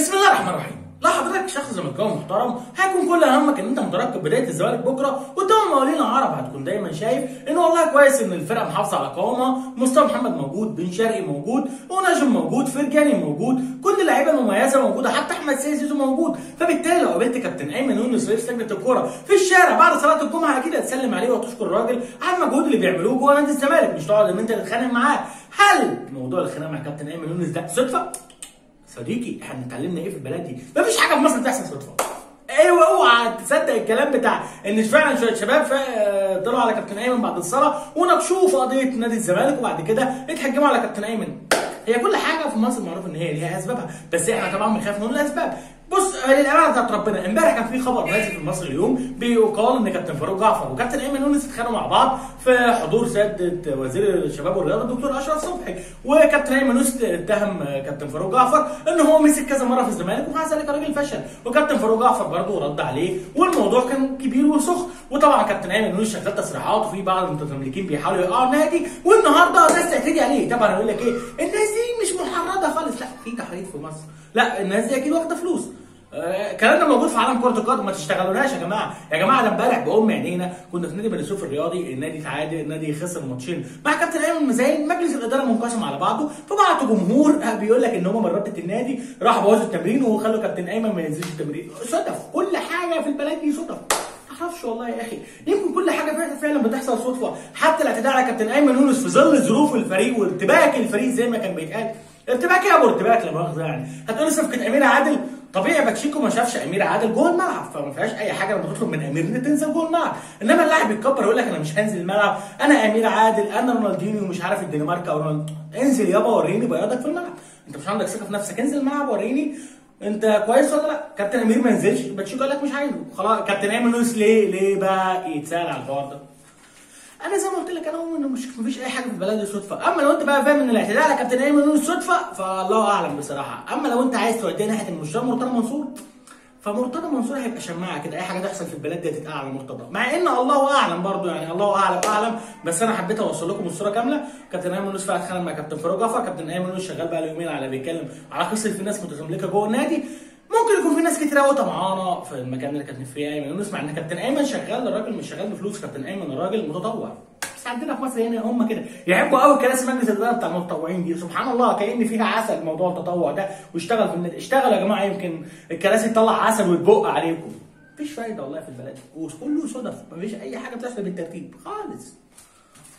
بسم الله الرحمن الرحيم لا حضرتك شخص زملكاوي محترم هيكون كل همك ان انت مترقب بدايه الزمالك بكره قدام المقاولين العرب هتكون دايما شايف ان والله كويس ان الفرقه محافظه على قوامها مصطفى محمد موجود بن شرقي موجود ونجم موجود فرجاني موجود كل اللعيبه المميزه موجوده حتى احمد سيد زيزو موجود فبالتالي لو قابلت كابتن ايمن يونس رئيس لجنه الكوره في الشارع بعد صلاه الجمعه اكيد هتسلم عليه وتشكر الراجل على المجهود اللي بيعملوه جوه نادي الزمالك مش تقعد ان انت تتخانق معاه هل موضوع الخناقه مع كابتن ايمن يونس ده صدفه؟ صديقي احنا اتعلمنا ايه في البلد دي؟ مفيش حاجه في مصر بتحصل صدفه. ايوه اوعى تصدق الكلام بتاع ان فعلا شويه شباب فا- طلعوا على كابتن ايمن بعد الصلاه وناقشوه في قضيه نادي الزمالك وبعد كده اتهجموا على كابتن ايمن. هي كل حاجه في مصر معروف ان هي ليها اسبابها بس احنا طبعا بنخاف نقول الاسباب. بص للامانه بتاعت ربنا امبارح كان في خبر نازل في المصري اليوم بيقال ان كابتن فاروق جعفر وكابتن ايمن يونس اتخانقوا مع بعض في حضور سياده وزير الشباب والرياضه الدكتور اشرف صبحي وكابتن ايمن يونس اتهم كابتن فاروق جعفر ان هو مسك كذا مره في الزمالك ومع ذلك الراجل فشل وكابتن فاروق جعفر برضه رد عليه والموضوع كان كبير وسخن وطبعا كابتن ايمن يونس شغال تصريحات وفي بعض المتملكين بيحاولوا يوقعوا النادي والنهارده الناس تعتدي عليه طبعا هيقول لك ايه الناس دي مش محرضه خالص لا في تحريض في مصر لا الناس دي اكيد واخده فلوس آه، الكلام ده موجود في عالم كره القدم ما تشتغلوناش يا جماعه يا جماعه ده امبارح بام عينينا كنا في نادي بني سويف الرياضي النادي تعادل النادي خسر ماتشين مع كابتن ايمن مزاين مجلس الاداره منقسم على بعضه فبعتوا جمهور آه، بيقول لك ان هم من رابطه النادي راحوا بوظوا التمرين وخلوا كابتن ايمن ما ينزلش التمرين صدف كل حاجه في البلد دي صدف معرفش والله يا اخي يمكن كل حاجه فعلا فعلا بتحصل صدفه حتى الاعتداء على كابتن ايمن يونس في ظل ظروف الفريق وارتباك الفريق زي ما كان بيتقال ارتباك يا ابو ارتباك لا مؤاخذه يعني هتقول صفقه امير عادل طبيعي باتشيكو ما شافش امير عادل جوه الملعب فما فيهاش اي حاجه لما تطلب من امير ان تنزل جوه الملعب انما اللاعب يتكبر يقول لك انا مش هنزل الملعب انا امير عادل انا رونالدينيو مش عارف الدنمارك او رونالدو انزل يابا وريني بياضك في الملعب انت مش عندك ثقه في نفسك انزل الملعب وريني انت كويس ولا لا؟ كابتن امير ما نزلش باتشيكو قال لك مش عايزه خلاص كابتن ايمن يونس ليه ليه بقى يتسال على الحوار ده؟ انا زي ما قلت لك انا مؤمن ان مش مفيش اي حاجه في البلد دي صدفه اما لو انت بقى فاهم ان الاعتداء على كابتن ايمن يونس صدفه فالله اعلم بصراحه اما لو انت عايز توديها ناحيه المستشار مرتضى منصور فمرتضى منصور هيبقى شماعه كده اي حاجه تحصل في البلد دي هتتقال على مرتضى مع ان الله اعلم برضو يعني الله اعلم اعلم بس انا حبيت اوصل لكم الصوره كامله كابتن ايمن يونس فعلا اتخانق مع كابتن فاروق جعفر كابتن ايمن يونس شغال بقى له يومين على بيتكلم على قصه في ناس متملكه جوه النادي ممكن يكون في ناس كتير قوي طمعانه في المكان اللي كابتن فيه ايمن يونس مع ان كابتن ايمن شغال الراجل مش شغال بفلوس كابتن ايمن الراجل متطوع بس عندنا في مصر هنا هم كده يحبوا قوي كراسي مجلس الاداره بتاع المتطوعين دي سبحان الله كان فيها عسل موضوع التطوع ده واشتغل في النادي اشتغلوا يا جماعه يمكن الكراسي تطلع عسل وتبق عليكم مفيش فايده والله في البلد وكله صدف مفيش اي حاجه بتحصل بالترتيب خالص